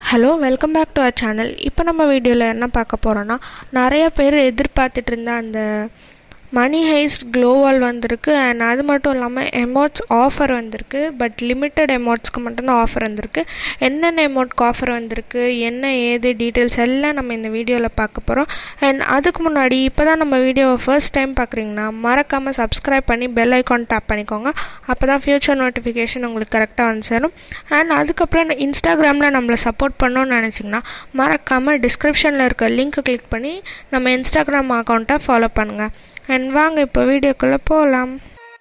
hello welcome back to our channel இப்போ நம்ம வீடியோவில் என்ன பார்க்க போகிறோன்னா நிறைய பேர் எதிர்பார்த்துட்டு இருந்த அந்த மணி ஹைஸ்ட் க்ளோவால் வந்திருக்கு அண்ட் அது மட்டும் இல்லாமல் எமோட்ஸ் ஆஃபர் வந்திருக்கு பட் லிமிட்டட் எமோட்ஸ்க்கு மட்டும்தான் ஆஃபர் வந்திருக்கு என்னென்ன எமோட்க்கு ஆஃபர் வந்திருக்கு என்ன ஏது டீட்டெயில்ஸ் எல்லாம் நம்ம இந்த வீடியோவில் பார்க்க போகிறோம் அண்ட் அதுக்கு முன்னாடி இப்போ தான் நம்ம வீடியோவை ஃபர்ஸ்ட் டைம் பார்க்குறீங்கன்னா மறக்காமல் சப்ஸ்கிரைப் பண்ணி பெல் ஐக்கான் டேப் பண்ணிக்கோங்க அப்போ தான் ஃப்யூச்சர் நோட்டிஃபிகேஷன் உங்களுக்கு கரெக்டாக வந்து சேரும் அண்ட் அதுக்கப்புறம் இன்ஸ்டாகிராமில் நம்மளை சப்போர்ட் பண்ணணும்னு நினச்சிங்கன்னா மறக்காமல் டிஸ்கிரிப்ஷனில் இருக்க லிங்க் கிளிக் பண்ணி நம்ம இன்ஸ்டாகிராம் அக்கௌண்ட்டை ஃபாலோ பண்ணுங்கள் அண்ட் வாங்க இப்போ வீடியோக்குள்ளே போகலாம்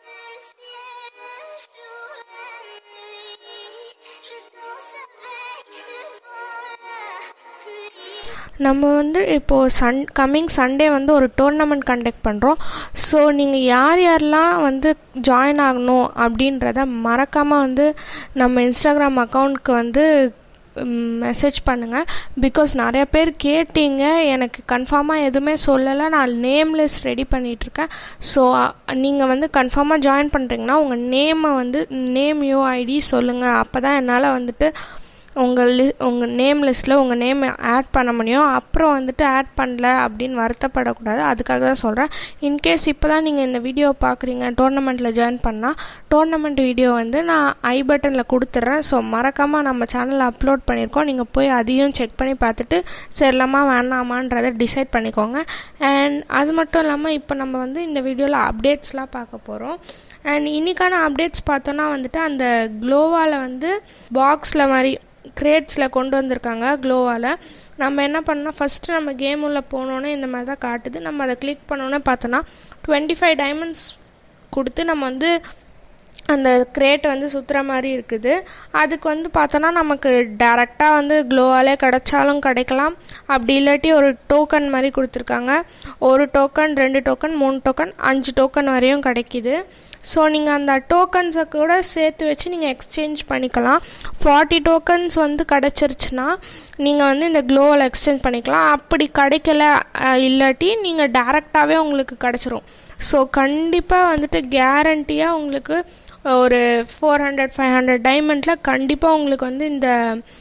நம்ம வந்து இப்போது சன் கம்மிங் சண்டே வந்து ஒரு டோர்னமெண்ட் கண்டக்ட் பண்ணுறோம் ஸோ நீங்கள் யார் யாரெல்லாம் வந்து ஜாயின் ஆகணும் அப்படின்றத மறக்காமல் வந்து நம்ம இன்ஸ்டாகிராம் அக்கௌண்ட்க்கு வந்து மெசேஜ் பண்ணுங்கள் பிகாஸ் நிறைய பேர் கேட்டீங்க எனக்கு கன்ஃபார்மாக எதுவுமே சொல்லலை நான் நேம் லிஸ்ட் ரெடி பண்ணிகிட்ருக்கேன் ஸோ நீங்கள் வந்து கன்ஃபார்மாக ஜாயின் பண்ணுறீங்கன்னா உங்கள் நேமை வந்து நேம் யூஐடி சொல்லுங்கள் அப்போ தான் என்னால் வந்துட்டு உங்கள் லி உங்கள் நேம் லிஸ்ட்டில் உங்கள் நேம் ஆட் பண்ண முடியும் அப்புறம் வந்துட்டு ஆட் பண்ணல அப்படின்னு வருத்தப்படக்கூடாது அதுக்காக தான் சொல்கிறேன் இன்கேஸ் இப்போ தான் நீங்கள் இந்த வீடியோ பார்க்குறீங்க டோர்னமெண்ட்டில் ஜாயின் பண்ணால் டோர்னமெண்ட் வீடியோ வந்து நான் ஐ பட்டனில் கொடுத்துட்றேன் ஸோ மறக்காமல் நம்ம சேனலில் அப்லோட் பண்ணியிருக்கோம் நீங்கள் போய் அதையும் செக் பண்ணி பார்த்துட்டு சரிலாமா வேணாமான்றதை டிசைட் பண்ணிக்கோங்க அண்ட் அது மட்டும் இல்லாமல் இப்போ நம்ம வந்து இந்த வீடியோவில் அப்டேட்ஸ்லாம் பார்க்க போகிறோம் அண்ட் இன்றைக்கான அப்டேட்ஸ் பார்த்தோன்னா வந்துட்டு அந்த க்ளோவால் வந்து பாக்ஸில் மாதிரி கிரேட்ஸில் கொண்டு வந்திருக்காங்க க்ளோவால் நம்ம என்ன பண்ணோம் ஃபஸ்ட்டு நம்ம கேம் உள்ளே போனோன்னே இந்த மாதிரி தான் காட்டுது நம்ம அதை கிளிக் பண்ணோன்னே பார்த்தோன்னா டுவெண்ட்டி ஃபைவ் டைமண்ட்ஸ் கொடுத்து நம்ம வந்து அந்த கிரேட் வந்து சுற்றுற மாதிரி இருக்குது அதுக்கு வந்து பார்த்தோன்னா நமக்கு டேரெக்டாக வந்து க்ளோவாலே கிடைச்சாலும் கிடைக்கலாம் அப்படி இல்லாட்டி ஒரு டோக்கன் மாதிரி கொடுத்துருக்காங்க ஒரு டோக்கன் ரெண்டு டோக்கன் மூணு டோக்கன் அஞ்சு டோக்கன் வரையும் கிடைக்கிது ஸோ நீங்கள் அந்த டோக்கன்ஸை கூட சேர்த்து வச்சு நீங்கள் எக்ஸ்சேஞ்ச் பண்ணிக்கலாம் ஃபார்ட்டி டோக்கன்ஸ் வந்து கிடச்சிருச்சுன்னா நீங்கள் வந்து இந்த க்ளோவில் எக்ஸ்சேஞ்ச் பண்ணிக்கலாம் அப்படி கிடைக்கல இல்லாட்டி நீங்கள் டேரெக்டாகவே உங்களுக்கு கிடச்சிரும் ஸோ கண்டிப்பாக வந்துட்டு கேரண்டியாக உங்களுக்கு ஒரு ஃபோர் ஹண்ட்ரட் ஃபைவ் ஹண்ட்ரட் டைமண்டில் கண்டிப்பாக உங்களுக்கு வந்து இந்த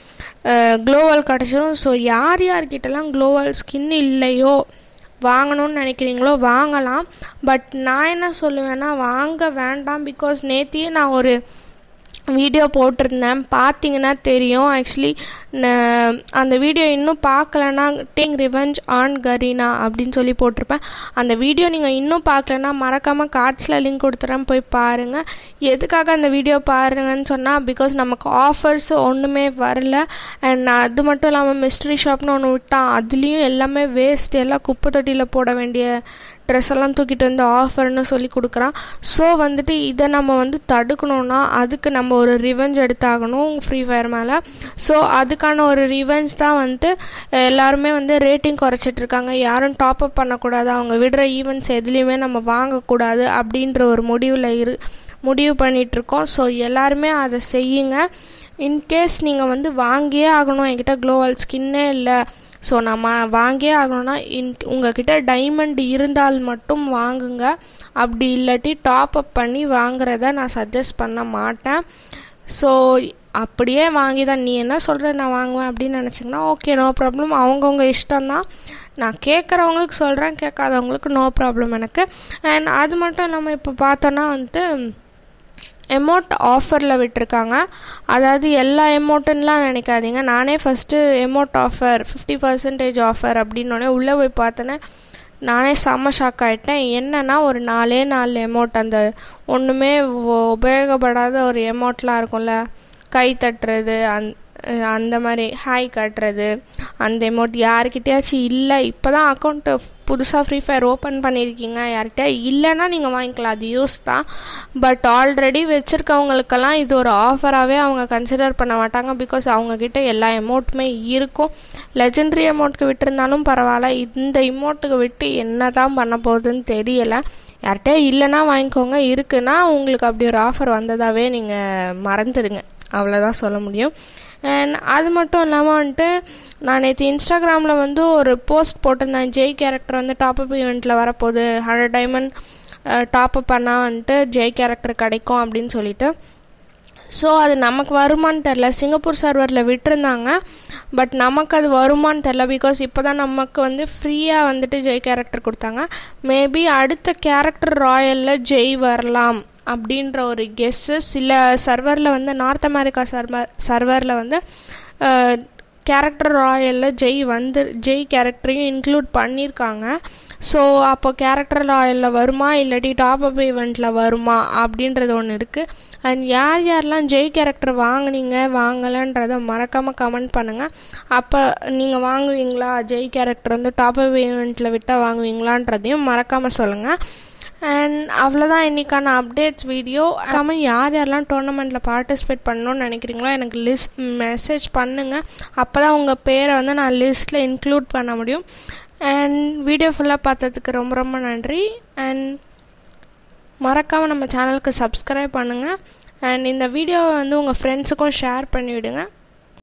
க்ளோவல் கிடச்சிரும் ஸோ யார் யார்கிட்டலாம் க்ளோவல் ஸ்கின் இல்லையோ வாங்கணும்னு நினைக்கிறீங்களோ வாங்கலாம் பட் நான் என்ன சொல்லுவேன்னா வாங்க வேண்டாம் பிகாஸ் நேத்தியே நான் ஒரு வீடியோ போட்டிருந்தேன் பார்த்தீங்கன்னா தெரியும் ஆக்சுவலி அந்த வீடியோ இன்னும் பார்க்கலன்னா டேங் ரிவெஞ்ச் ஆன் கரீனா அப்படின்னு சொல்லி போட்டிருப்பேன் அந்த வீடியோ நீங்கள் இன்னும் பார்க்கலன்னா மறக்காமல் கார்ட்ஸில் லிங்க் கொடுத்துறேன் போய் பாருங்கள் எதுக்காக அந்த வீடியோ பாருங்கன்னு சொன்னால் பிகாஸ் நமக்கு ஆஃபர்ஸ் ஒன்றுமே வரல அண்ட் அது மட்டும் இல்லாமல் மிஸ்ட்ரி ஷாப்னு ஒன்று விட்டான் அதுலேயும் எல்லாமே வேஸ்ட் எல்லாம் குப்பை தொட்டியில் போட வேண்டிய ட்ரெஸ் எல்லாம் தூக்கிட்டு வந்து ஆஃபர்னு சொல்லி கொடுக்குறான் ஸோ வந்துட்டு இதை நம்ம வந்து தடுக்கணும்னா அதுக்கு நம்ம ஒரு ரிவெஞ்ச் எடுத்தாகணும் ஃப்ரீ ஃபயர் மேலே ஸோ அதுக்கான ஒரு ரிவெஞ்ச் தான் வந்துட்டு எல்லாருமே வந்து ரேட்டிங் குறைச்சிட்ருக்காங்க யாரும் டாப் அப் பண்ணக்கூடாது அவங்க விடுற ஈவெண்ட்ஸ் எதுலேயுமே நம்ம வாங்கக்கூடாது அப்படின்ற ஒரு முடிவில் இரு முடிவு பண்ணிகிட்ருக்கோம் ஸோ எல்லாருமே அதை செய்யுங்க இன்கேஸ் நீங்கள் வந்து வாங்கியே ஆகணும் என்கிட்ட க்ளோவல் ஸ்கின்னே இல்லை ஸோ நம்ம வாங்கியே ஆகணும்னா இன் உங்ககிட்ட டைமண்ட் இருந்தால் மட்டும் வாங்குங்க அப்படி இல்லாட்டி டாப் அப் பண்ணி வாங்குறத நான் சஜஸ்ட் பண்ண மாட்டேன் ஸோ அப்படியே வாங்கி தான் நீ என்ன சொல்கிற நான் வாங்குவேன் அப்படின்னு நினச்சிங்கன்னா ஓகே நோ ப்ராப்ளம் அவங்கவுங்க இஷ்டம்தான் நான் கேட்குறவங்களுக்கு சொல்கிறேன் கேட்காதவங்களுக்கு நோ ப்ராப்ளம் எனக்கு அண்ட் அது மட்டும் இல்லாமல் இப்போ பார்த்தோன்னா வந்துட்டு எமௌண்ட் ஆஃபரில் விட்டுருக்காங்க அதாவது எல்லா எமௌண்ட்டுன்னெலாம் நினைக்காதீங்க நானே first amount offer fifty percentage offer அப்படின்னோடனே உள்ளே போய் பார்த்தோன்னே நானே செம்ம ஷாக் ஆகிட்டேன் என்னென்னா ஒரு நாலே நாலு எமௌண்ட் அந்த ஒன்றுமே உபயோகப்படாத ஒரு எமௌண்ட்லாம் இருக்கும்ல கை தட்டுறது அந் அந்த மாதிரி ஹாய் காட்டுறது அந்த எமௌண்ட் யாருக்கிட்டேயாச்சும் இல்லை இப்போ தான் அக்கௌண்ட்டு புதுசாக ஃப்ரீ ஃபயர் ஓப்பன் பண்ணியிருக்கீங்க யார்கிட்ட இல்லைன்னா நீங்கள் வாங்கிக்கலாம் அது யூஸ் தான் பட் ஆல்ரெடி வச்சுருக்கவங்களுக்கெல்லாம் இது ஒரு ஆஃபராகவே அவங்க கன்சிடர் பண்ண மாட்டாங்க பிகாஸ் அவங்கக்கிட்ட எல்லா எமௌண்ட்டுமே இருக்கும் லெஜெண்ட்ரி அமௌண்ட்டுக்கு விட்டுருந்தாலும் பரவாயில்ல இந்த இமௌண்ட்டுக்கு விட்டு என்ன தான் பண்ண போகுதுன்னு தெரியலை யார்கிட்ட இல்லைன்னா வாங்கிக்கோங்க இருக்குன்னா உங்களுக்கு அப்படி ஒரு ஆஃபர் வந்ததாகவே நீங்கள் மறந்துடுங்க அவ்வளோதான் சொல்ல முடியும் அண்ட் அது மட்டும் இல்லாமல் வந்துட்டு நான் நேற்று இன்ஸ்டாகிராமில் வந்து ஒரு போஸ்ட் போட்டிருந்தேன் ஜெய் கேரக்டர் வந்து டாப் அப் ஈவெண்ட்டில் வரப்போகுது ஹண்ட்ரட் டைமண்ட் டாப் அப் பண்ணால் வந்துட்டு ஜெய் கேரக்டர் கிடைக்கும் அப்படின்னு சொல்லிட்டு ஸோ அது நமக்கு வருமான்னு தெரில சிங்கப்பூர் சர்வரில் விட்டுருந்தாங்க பட் நமக்கு அது வருமான்னு தெரில பிகாஸ் இப்போ தான் நமக்கு வந்து ஃப்ரீயாக வந்துட்டு ஜெய் கேரக்டர் கொடுத்தாங்க மேபி அடுத்த கேரக்டர் ராயலில் ஜெய் வரலாம் அப்படின்ற ஒரு கெஸ்ஸு சில சர்வரில் வந்து நார்த் அமெரிக்கா சர்வர் சர்வரில் வந்து கேரக்டர் ராயலில் ஜெய் வந்து ஜெய் கேரக்டரையும் இன்க்ளூட் பண்ணியிருக்காங்க ஸோ அப்போ கேரக்டர் ராயலில் வருமா இல்லாட்டி டாப் அப் ஈவெண்ட்டில் வருமா அப்படின்றது ஒன்று இருக்குது அண்ட் யார் யாரெல்லாம் ஜெய் கேரக்டர் வாங்குனீங்க வாங்கலைன்றதை மறக்காமல் கமெண்ட் பண்ணுங்கள் அப்போ நீங்கள் வாங்குவீங்களா ஜெய் கேரக்டர் வந்து டாப் அப் ஈவெண்ட்டில் விட்டால் வாங்குவீங்களான்றதையும் மறக்காமல் சொல்லுங்கள் அண்ட் அவ்வளோதான் இன்றைக்கான அப்டேட்ஸ் வீடியோ அல்லாமல் யார் யாரெல்லாம் டோர்னமெண்ட்டில் பார்ட்டிசிபேட் பண்ணணும்னு நினைக்கிறீங்களோ எனக்கு லிஸ்ட் மெசேஜ் பண்ணுங்கள் அப்போ தான் உங்கள் பேரை வந்து நான் லிஸ்ட்டில் இன்க்ளூட் பண்ண முடியும் அண்ட் வீடியோ ஃபுல்லாக பார்த்ததுக்கு ரொம்ப ரொம்ப நன்றி அண்ட் மறக்காமல் நம்ம சேனலுக்கு சப்ஸ்கிரைப் பண்ணுங்கள் அண்ட் இந்த வீடியோவை வந்து உங்கள் ஃப்ரெண்ட்ஸுக்கும் ஷேர் பண்ணிவிடுங்க